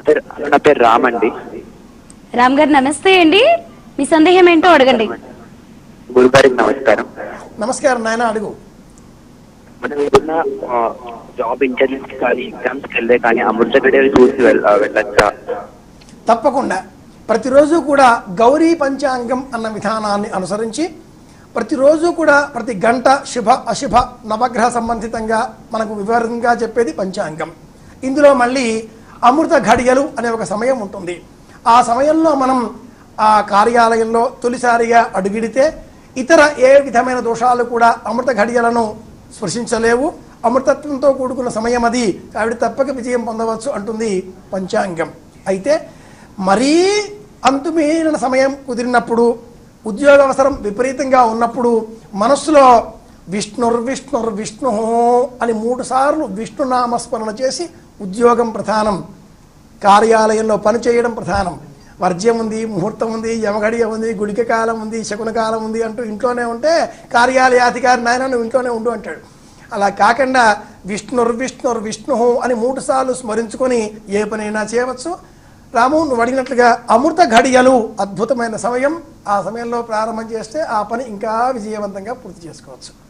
పేరు నా పేరు రామ్ అండి రామ్ గారు నమస్తే అండి మీ సందేహం ఏంటో అడగండి గురుగారికి నమస్కారం నమస్కారం నాయన అడుగు మనం ఏదైనా జాబ్ ఇంటర్వ్యూస్ కానీ ఎగ్జామ్స్కి వెళ్ళే కానీ అమృత గడియలు చూసి వెళ్ ఆ, వెళ్ళొచ్చా తప్పకుండా ప్రతిరోజు కూడా గౌరీ పంచాంగం అన్న విధానాన్ని అనుసరించి ప్రతిరోజు కూడా ప్రతి గంట శుభ అశుభ నవగ్రహ సంబంధితంగా మనకు వివరంగా చెప్పేది పంచాంగం ఇందులో మళ్ళీ అమృత ఘడియలు అనే ఒక సమయం ఉంటుంది ఆ సమయంలో మనం ఆ కార్యాలయంలో తొలిసారిగా అడుగిడితే ఇతర ఏ విధమైన దోషాలు కూడా అమృత ఘడియలను స్పృశించలేవు అమృతత్వంతో కూడుకున్న సమయం అది ఆవిడ తప్పక విజయం పొందవచ్చు అంటుంది పంచాంగం అయితే మరీ అంతుమీరిన సమయం కుదిరినప్పుడు ఉద్యోగ అవసరం విపరీతంగా ఉన్నప్పుడు మనస్సులో విష్ణుర్ విష్ణుర్ విష్ణు అని మూడు సార్లు విష్ణునామస్మరణ చేసి ఉద్యోగం ప్రధానం కార్యాలయంలో పని చేయడం ప్రధానం వర్జ్యం ఉంది ముహూర్తం ఉంది యమగడియ ఉంది గుడిక కాలం ఉంది శకున కాలం ఉంది అంటూ ఇంట్లోనే ఉంటే కార్యాలయాధికారి నాయన నువ్వు ఇంట్లోనే ఉండు అంటాడు అలా కాకుండా విష్ణుర్ విష్ణుర్ విష్ణు అని మూడు సార్లు స్మరించుకొని ఏ పనైనా చేయవచ్చు రాము నువ్వు అడిగినట్లుగా అమృత ఘడియలు అద్భుతమైన సమయం ఆ సమయంలో ప్రారంభం చేస్తే ఆ పని ఇంకా విజయవంతంగా పూర్తి చేసుకోవచ్చు